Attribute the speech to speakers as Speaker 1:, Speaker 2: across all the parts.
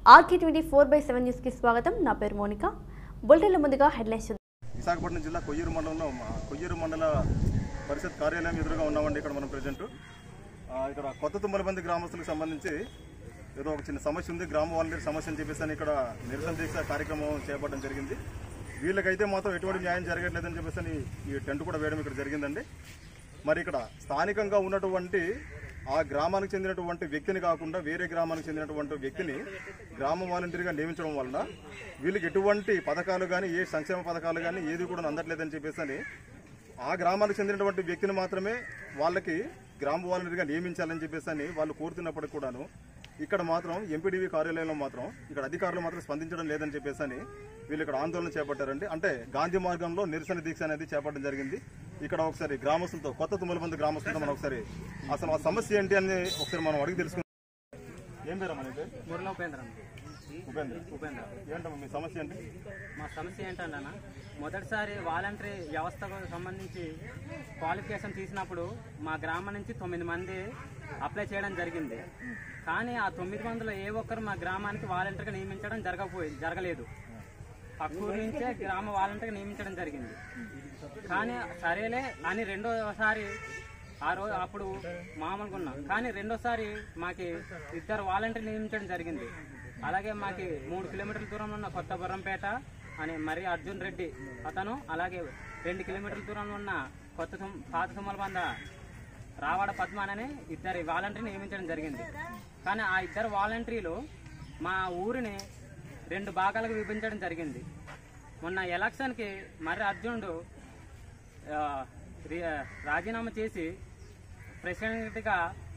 Speaker 1: RK twenty four by seven న్యూస్కి స్వాగతం నా పేరు మోనిక బులెటిన్ల ముందుగా హెడ్లైన్స్ చూద్దాం.
Speaker 2: విశాఖపట్నం జిల్లా కొయ్యూరు మండలంలో మా కొయ్యూరు మండల పరిషత్ కార్యాలయం ఎదురుగా ఉన్నామండి ఇక్కడ మనం ప్రజెంట్ ఇక్కడ కొత్త తుమ్మలబంది గ్రామస్తులకు సంబంధించి ఏదో ఒక చిన్న సమస్య ఉంది గ్రామ వాలంటీర్ సమస్య అని చెప్పేసి అని ఇక్కడ నిరసన దీక్ష కార్యక్రమం చేపట్టడం జరిగింది వీళ్ళకైతే మాత్రం ఎటువంటి న్యాయం జరగట్లేదని చెప్పేసి అని ఈ టెంట్ కూడా వేయడం ఇక్కడ జరిగిందండి మరి ఇక్కడ స్థానికంగా ఉన్నటువంటి ఆ గ్రామానికి చెందినటువంటి వ్యక్తిని కాకుండా వేరే గ్రామానికి చెందినటువంటి వ్యక్తిని గ్రామ వాలంటీర్గా నియమించడం వలన వీళ్ళకి ఎటువంటి పథకాలు కానీ ఏ సంక్షేమ పథకాలు కానీ ఏది కూడా అందట్లేదని చెప్పేసి అని ఆ గ్రామానికి చెందినటువంటి వ్యక్తిని మాత్రమే వాళ్ళకి గ్రామ వాలంటీర్గా నియమించాలని చెప్పేసి అని వాళ్ళు కోరుతున్నప్పటికి కూడాను ఇక్కడ మాత్రం ఎంపీడీవీ కార్యాలయంలో మాత్రం ఇక్కడ అధికారులు మాత్రం స్పందించడం లేదని చెప్పేసి అని వీళ్ళు ఇక్కడ ఆందోళన చేపట్టారండి అంటే గాంధీ మార్గంలో నిరసన దీక్ష అనేది చేపట్టడం జరిగింది ఇక్కడ ఒకసారి గ్రామస్తులతో కొత్త తుమ్మలబంది గ్రామస్తులతో మనం ఒకసారి అసలు ఆ సమస్య ఏంటి అని ఒకసారి మనం అడిగి తెలుసుకుందాం ఏం పేరు మన పేరు
Speaker 3: మురళ ఉపేంద్ర
Speaker 2: ఉపేంద్ర
Speaker 3: ఉపేంద్ర
Speaker 2: ఏంటమ్మా మీ సమస్య ఏంటి
Speaker 3: మా సమస్య ఏంటన్నా మొదటిసారి వాలంటరీ వ్యవస్థకు సంబంధించి క్వాలిఫికేషన్ తీసినప్పుడు మా గ్రామం నుంచి తొమ్మిది మంది అప్లై చేయడం జరిగింది కానీ ఆ తొమ్మిది మందిలో ఏ ఒక్కరు మా గ్రామానికి వాలంటీర్గా నియమించడం జరగపోయి జరగలేదు పక్కూరు నుంచే గ్రామ వాలంటీర్గా నియమించడం జరిగింది కానీ సరేలే అని రెండోసారి ఆ రోజు అప్పుడు మామూలుగా ఉన్నాం కానీ రెండోసారి మాకి ఇద్దరు వాలంటీర్ నియమించడం జరిగింది అలాగే మాకి మూడు కిలోమీటర్ల దూరంలో ఉన్న కొత్త బొర్రంపేట అని మరి అర్జున్ రెడ్డి అతను అలాగే రెండు కిలోమీటర్ల దూరంలో ఉన్న కొత్త తుమ్- పాత తుమ్మల బంద రావాడ పద్మ అనే ఇద్దరు వాలంటీర్ నియమించడం జరిగింది కానీ ఆ ఇద్దరు వాలంటీర్లు మా ఊరిని రెండు భాగాలకు విభజించడం జరిగింది మొన్న ఎలక్షన్కి మర్రి అర్జునుడు ఆ, రి- రాజీనామా చేసి ప్రెసిడెంట్గా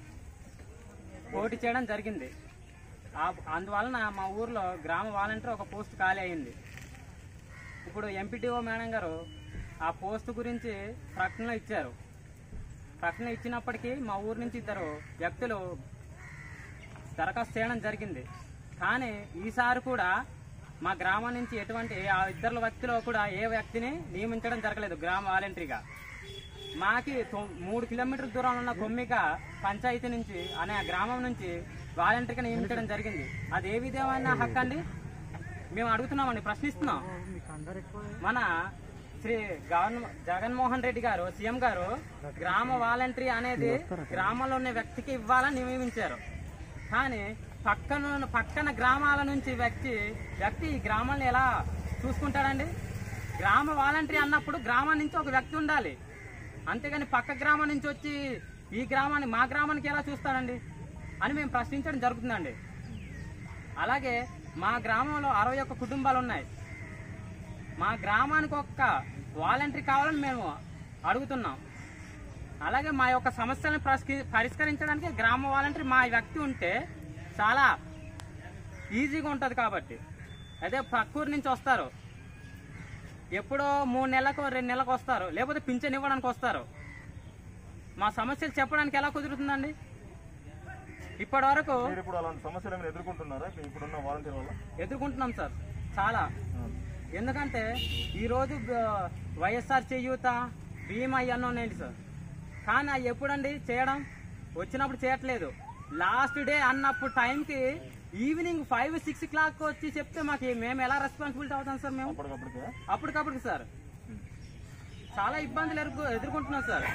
Speaker 3: పోటీ చేయడం జరిగింది ఆ- అందువలన మా ఊర్లో గ్రామ వాలంటీర్ ఒక పోస్ట్ ఖాళీ అయింది ఇప్పుడు ఎంపీటీఓ మేడం గారు ఆ పోస్ట్ గురించి ప్రకటన ఇచ్చారు ప్రకటన ఇచ్చినప్పటికీ మా ఊరు నుంచి ఇద్దరు వ్యక్తులు దరఖాస్తు చేయడం జరిగింది కానీ ఈసారి కూడా మా గ్రామం నుంచి ఎటువంటి ఆ ఇద్దరు వ్యక్తిలో కూడా ఏ వ్యక్తిని నియమించడం జరగలేదు గ్రామ వాలంటరీగా మాకి తొ- మూడు కిలోమీటర్ల దూరంలో ఉన్న కొమ్మిక పంచాయతీ నుంచి అనే ఆ గ్రామం నుంచి వాలంటరీగా నియమించడం జరిగింది అది ఏ విధమైన హక్కు అండి మేము అడుగుతున్నామండి ప్రశ్నిస్తున్నాం మన శ్రీ గవర్న జగన్మోహన్ రెడ్డి గారు సీఎం గారు గ్రామ వాలంటరీ అనేది గ్రామంలో ఉన్న వ్యక్తికి ఇవ్వాలని నియమించారు కానీ పక్కన పక్కన గ్రామాల నుంచి వ్యక్తి వ్యక్తి ఈ గ్రామాన్ని ఎలా చూసుకుంటాడండి గ్రామ వాలంటరీ అన్నప్పుడు గ్రామం నుంచి ఒక వ్యక్తి ఉండాలి అంతేగాని పక్క గ్రామం నుంచి వచ్చి ఈ గ్రామాన్ని మా గ్రామానికి ఎలా చూస్తాడండి అని మేము ప్రశ్నించడం జరుగుతుందండి అలాగే మా గ్రామంలో అరవై ఒక్క కుటుంబాలు ఉన్నాయి మా గ్రామానికి ఒక్క వాలంటరీ కావాలని మేము అడుగుతున్నాం అలాగే మా యొక్క సమస్యలను ప్రస్కి- పరిష్కరించడానికి గ్రామ వాలంటరీ మా వ్యక్తి ఉంటే చాలా ఈజీగా ఉంటుంది కాబట్టి అదే పక్కూరు నుంచి వస్తారు ఎప్పుడో మూడు నెలలకు రెండు నెలలకు వస్తారు లేకపోతే పింఛన్ ఇవ్వడానికి వస్తారు మా సమస్యలు చెప్పడానికి ఎలా కుదురుతుందండి ఇప్పటి వరకు
Speaker 2: మీరు ఇప్పుడు అలాంటి సమస్యలు ఏమైనా ఎదుర్కొంటున్నారా ఇప్పుడున్న వాలంటీర్ వల్ల
Speaker 3: ఎదుర్కొంటున్నాం సార్ చాలా ఎందుకంటే ఈరోజు బ- వైఎస్ఆర్ చేయూత బీమా ఇవన్నీ ఉన్నాయండి సార్ కానీ అవి ఎప్పుడండి చేయడం వచ్చినప్పుడు చేయట్లేదు లాస్ట్ డే అన్నప్పుడు టైంకి ఈవినింగ్ ఫైవ్ సిక్స్ క్లాక్ వచ్చి చెప్తే మాకు మేము ఎలా రెస్పాన్సిబిలిటీ అవుతాం సార్ మేము
Speaker 2: అప్పటికప్పటికే
Speaker 3: అప్పటికప్పుడు సార్ చాలా ఇబ్బందులు ఎదుర్కొ- ఎదుర్కొంటున్నాం సార్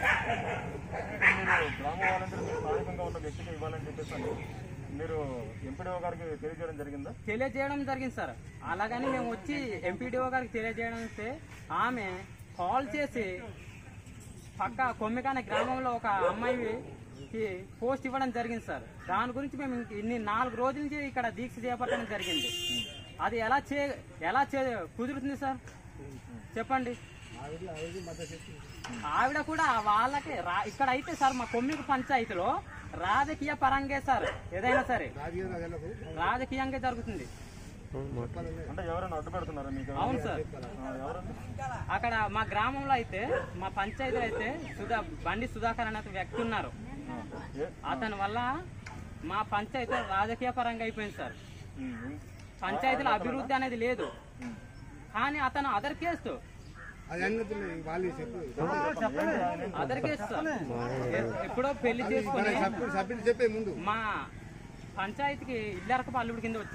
Speaker 2: మీరు గ్రామ వాలంటీర్ స్థానికంగా ఉన్న వ్యక్తికి ఇవ్వాలని చెప్పేసి అని మీరు ఎంపీడీఓ గారికి తెలియజేయడం జరిగిందా
Speaker 3: తెలియజేయడం జరిగింది సార్ అలాగని మేము వచ్చి ఎంపీడీఓ గారికి తెలియజేయడం వస్తే ఆమె కాల్ చేసి పక్క కొమ్మికానే గ్రామంలో ఒక అమ్మాయికి పోస్ట్ ఇవ్వడం జరిగింది సార్ దాని గురించి మేము ఇంక ఇన్ని నాలుగు రోజుల నుంచి ఇక్కడ దీక్ష చేపట్టడం జరిగింది అది ఎలా చే ఎలా చే కుదురుతుంది సార్ చెప్పండి ఆవిడ కూడా వాళ్ళకి రా- ఇక్కడ అయితే సార్ మా కొమ్మికి పంచాయతీలో రాజకీయ పరంగే సార్ ఏదైనా సరే రాజకీయంగా జరుగుతుంది
Speaker 2: అంటే ఎవరైనా అడ్డు పెడుతున్నారా మీకు
Speaker 3: అవును సార్
Speaker 2: ఆ, ఎవరండి
Speaker 3: అక్కడ మా గ్రామంలో అయితే మా పంచాయతీలో అయితే సుధా బండి సుధాకర్ అనే ఒక వ్యక్తి ఉన్నారు
Speaker 2: ఆ, ఏ
Speaker 3: అతని వల్ల మా పంచాయతీ రాజకీయ పరంగా అయిపోయింది సార్
Speaker 2: ఉమ్, ఉమ్.
Speaker 3: పంచాయతీలో అభివృద్ధి అనేది లేదు కానీ అతను other case other case sir ఎ- ఎప్పుడో పెళ్లి చేసుకుని
Speaker 4: సభ్యులు చెప్పే ముందు
Speaker 3: మా పంచాయతీకి ఇల్లరకపు అల్లుడి కింద వచ్చారు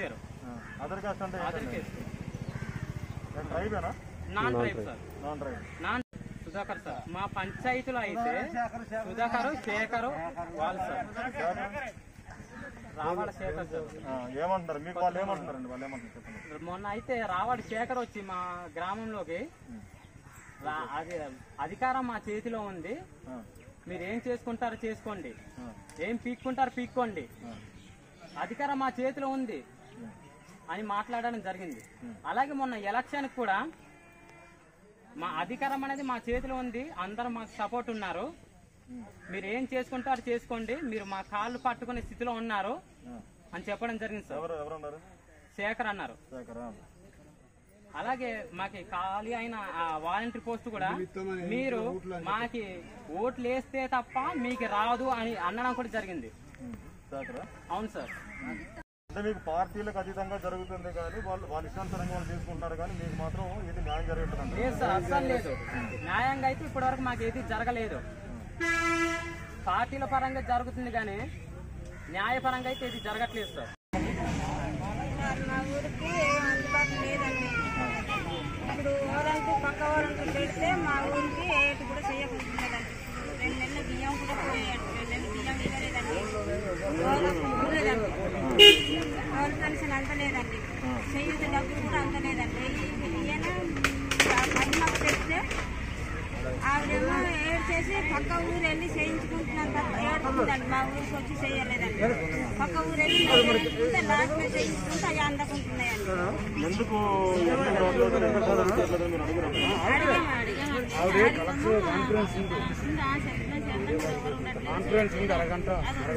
Speaker 2: అదర్ కాస్ట్ అంటే
Speaker 3: అదర్ కేసు
Speaker 2: ట్రైబేనా
Speaker 3: non tribe sir
Speaker 2: non tribe
Speaker 3: non Sudhakar sir మా పంచాయతీలో అయితే సుధాకర్ శేఖర్ వాళ్ళు సార్ రావాడ శేఖర్ సార్
Speaker 2: ఏమంటున్నారు మీకు వాళ్ళు ఏమంటున్నారండి వాళ్ళు ఏమంటున్నారు చెప్పండి
Speaker 3: మొన్న అయితే రావాడి శేఖర్ వచ్చి మా గ్రామంలోకి రా- అది అధికారం మా చేతిలో ఉంది
Speaker 2: ఆ,
Speaker 3: మీరు ఏం చేసుకుంటారో చేసుకోండి
Speaker 2: ఆ,
Speaker 3: ఏం పీక్కుంటారో పీక్కోండి
Speaker 2: ఆ.
Speaker 3: అధికారం మా చేతిలో ఉంది అని మాట్లాడడం జరిగింది అలాగే మొన్న ఎలక్షన్ కూడా మా అధికారం అనేది మా చేతిలో ఉంది అందరూ మాకు సపోర్ట్ ఉన్నారు మీరు ఏం చేసుకుంటారో చేసుకోండి మీరు మా కాళ్ళు పట్టుకునే స్థితిలో ఉన్నారు
Speaker 2: ఆ.
Speaker 3: అని చెప్పడం జరిగింది సార్
Speaker 2: ఎవరు ఎవరున్నారు
Speaker 3: శేఖర్ అన్నారు
Speaker 2: శేఖరా
Speaker 3: అలాగే మాకి ఖాళీ అయిన ఆ వాలంటీర్ పోస్ట్ కూడా మీరు మాకి ఓట్లు వేస్తే తప్ప మీకు రాదు అని అనడం కూడా జరిగింది
Speaker 2: శేఖరా
Speaker 3: అవును సార్
Speaker 2: అంటే మీకు పార్టీలకు అతీతంగా జరుగుతుంది కానీ వాళ్ళు వాళ్ళ ఇష్టానుసారంగా వాళ్ళు చేసుకుంటారు కానీ మీకు మాత్రం ఇది న్యాయం జరగట్లేదు
Speaker 3: లేదు సార్ అస్సలు లేదు న్యాయంగా అయితే ఇప్పటివరకు మాకు ఏది జరగలేదు పార్టీల పరంగా జరుగుతుంది కానీ న్యాయపరంగా అయితే ఇది జరగట్లేదు సార్
Speaker 4: మా ఊరికి ఏం అందుబాటు లేదండి ఇప్పుడు ఓరంటూ పక్క ఓరంటూ పెడితే మా ఊరికి ఏటి కూడా చేయకుంటున్నదండి రెండు నెలలు బియ్యం కూడా పోయాడు రెండు నెలలు బియ్యం ఇవ్వలేదండి ఓరకు ఉండలేదండి ఓరు కలిసి అంతలేదండి చేయూత డబ్బులు కూడా అందలేదండి ఈయన మహిమకు పెడితే ఆవిడేమో ఏడు చేసి పక్క ఊరు వెళ్ళి చేయించుకుంటున్నాను తప్ప ఏడుకుందండి మా ఊరికి వచ్చి చేయలేదండి పక్క ఊరు వెళ్ళి చేయించుకుంటే లాస్ట్ మీద చేయించుకుంటే అవి అందకుంటున్నాయండి
Speaker 2: ఎందుకు ఎందుకు రావట్లేదు? ఎందుకు రావట్లేదు? మీరు అడిగారా?
Speaker 4: అడిగామండి కాన్ఫరెన్స్ ఉంది కాన్ఫరెన్స్ ఉంది అరగంట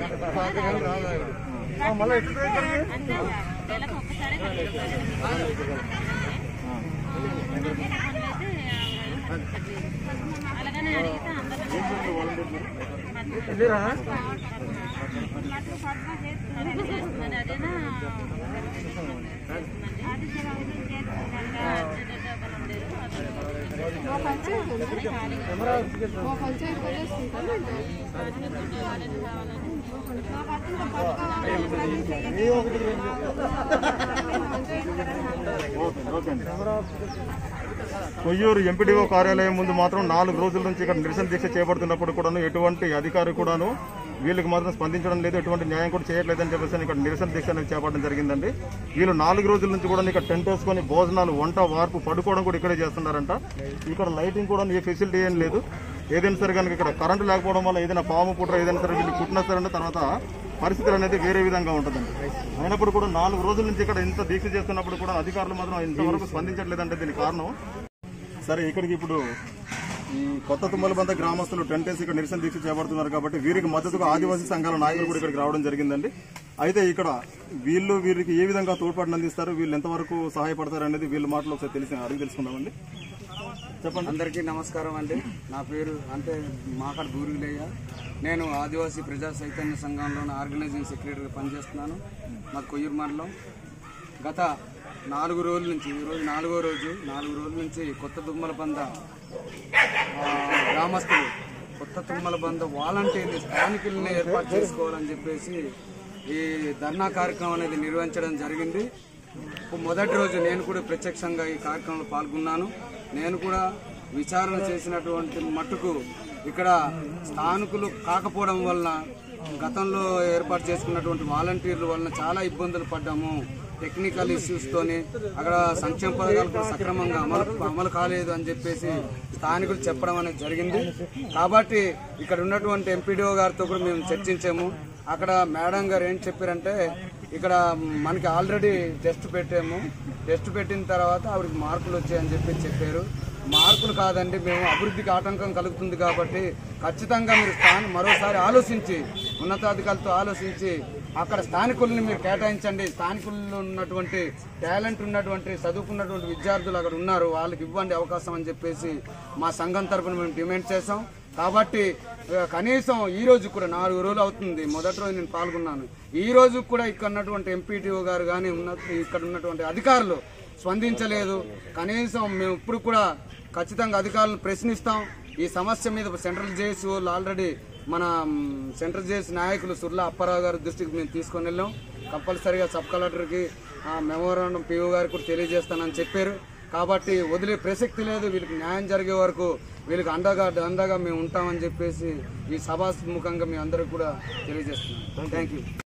Speaker 4: మళ్ళీ నెలకు ఒక్కసారి అలాగనే అడిగితే అందరూ మటుకు పద్మ చేస్తున్నారండి చేస్తున్నారు అదేనా అది
Speaker 2: ఓకే, ఓకే అండి. కొయ్యూరు ఎంపీడీఓ కార్యాలయం ముందు మాత్రం నాలుగు రోజుల నుంచి ఇక్కడ నిరసన దీక్ష చేపడుతున్నప్పుడు కూడాను ఎటువంటి అధికారి కూడాను వీళ్ళకి మాత్రం స్పందించడం లేదు ఎటువంటి న్యాయం కూడా చేయట్లేదని చెప్పేసి ఇక్కడ నిరసన దీక్ష అనేది చేపట్టడం జరిగిందండి వీళ్ళు నాలుగు రోజుల నుంచి కూడా ఇక్కడ టెంట్ వేసుకొని భోజనాలు వంట వార్పు పడుకోవడం కూడా ఇక్కడే చేస్తున్నారంట ఇక్కడ లైటింగ్ కూడా ఏ ఫెసిలిటీ ఏం లేదు ఏదైనా సరే కనుక ఇక్కడ కరెంటు లేకపోవడం వల్ల ఏదైనా పాము పుట్ర ఏదైనా సరే వీళ్ళు కుట్టినా సరే అంటే తర్వాత పరిస్థితులు అనేది వేరే విధంగా ఉంటుందండి అయినప్పుడు కూడా నాలుగు రోజుల నుంచి ఇక్కడ ఇంత దీక్ష చేస్తున్నప్పుడు కూడా అధికారులు మాత్రం ఇంతవరకు స్పందించట్లేదంటే దీనికి కారణం సరే ఇక్కడికి ఇప్పుడు ఈ కొత్త తుమ్మలబంద గ్రామస్తులు టెంట్ వేసి ఇక్కడ నిరసన దీక్ష చేపడుతున్నారు కాబట్టి వీరికి మద్దతుగా ఆదివాసీ సంఘాల నాయకులు కూడా ఇక్కడికి రావడం జరిగిందండి అయితే ఇక్కడ వీళ్ళు వీరికి ఏ విధంగా తోడ్పాటును అందిస్తారు వీళ్ళు ఎంతవరకు సహాయపడతారు అనేది వీళ్ళ మాటలు ఒకసారి తెలిసి అడిగి తెలుసుకుందామండి చెప్పండి
Speaker 5: అందరికీ నమస్కారం అండి నా పేరు అంటే మాకడ బూరుగులయ్య నేను ఆదివాసీ ప్రజా చైతన్య సంఘంలో ఆర్గనైజింగ్ సెక్రటరీగా పనిచేస్తున్నాను మా కొయ్యూరు మండలం గత నాలుగు రోజుల నుంచి ఈరోజు నాలుగో రోజు నాలుగు రోజుల నుంచి కొత్త తుమ్మల బంద ఆ, గ్రామస్తులు కొత్త తుమ్మల బంద వాలంటీర్లు స్థానికుల్ని ఏర్పాటు చేసుకోవాలని చెప్పేసి ఈ ధర్నా కార్యక్రమం అనేది నిర్వహించడం జరిగింది మొదటి రోజు నేను కూడా ప్రత్యక్షంగా ఈ కార్యక్రమంలో పాల్గొన్నాను నేను కూడా విచారణ చేసినటువంటి మట్టుకు ఇక్కడ స్థానికులు కాకపోవడం వలన గతంలో ఏర్పాటు చేసుకున్నటువంటి వాలంటీర్ల వలన చాలా ఇబ్బందులు పడ్డాము టెక్నికల్ ఇష్యూస్ తోని అక్కడ సంక్షేమ పథకాలు కూడా సక్రమంగా అమలు అమలు కాలేదు అని చెప్పేసి స్థానికులు చెప్పడం అనేది జరిగింది కాబట్టి ఇక్కడ ఉన్నటువంటి ఎంపీడీఓ గారితో కూడా మేము చర్చించాము అక్కడ మేడం గారు ఏం చెప్పారంటే ఇక్కడ మనకి ఆల్రెడీ టెస్ట్ పెట్టాము టెస్ట్ పెట్టిన తర్వాత ఆవిడకి మార్కులు వచ్చాయని చెప్పి చెప్పారు మార్కులు కాదండి మేము అభివృద్ధికి ఆటంకం కలుగుతుంది కాబట్టి ఖచ్చితంగా మీరు స్థానం మరోసారి ఆలోచించి ఉన్నతాధికారులతో ఆలోచించి అక్కడ స్థానికుల్ని మీరు కేటాయించండి స్థానికుల్లో ఉన్నటువంటి టాలెంట్ ఉన్నటువంటి చదువుకున్నటువంటి విద్యార్థులు అక్కడ ఉన్నారు వాళ్ళకి ఇవ్వండి అవకాశం అని చెప్పేసి మా సంఘం తరపున మేము డిమాండ్ చేసాం కాబట్టి ఆ, కనీసం ఈ రోజు కూడా నాలుగు రోజులు అవుతుంది మొదటి రోజు నేను పాల్గొన్నాను ఈ రోజు కూడా ఇక్కడ ఉన్నటువంటి ఎంపీటీఓ గారు కానీ ఉన్న ఇక్కడ ఉన్నటువంటి అధికారులు స్పందించలేదు కనీసం మేము ఇప్పుడు కూడా ఖచ్చితంగా అధికారులను ప్రశ్నిస్తాం ఈ సమస్య మీద సెంట్రల్ జేసీ వాళ్ళు ఆల్రెడీ మన మ్, సెంట్రల్ జేసీ నాయకులు సుర్లా అప్పారావు గారి దృష్టికి మేము తీసుకొని వెళ్ళాం కంపల్సరీగా సబ్ కలెక్టర్కి మెమోరాండం పిఓ గారికి కూడా తెలియజేస్తానని చెప్పారు కాబట్టి వదిలే ప్రసక్తి లేదు వీళ్ళకి న్యాయం జరిగే వరకు వీళ్ళకి అండగా అండగా మేము ఉంటామని చెప్పేసి ఈ సభాముఖంగా మీ అందరికి కూడా తెలియజేస్తున్నాం థ్యాంక్ యూ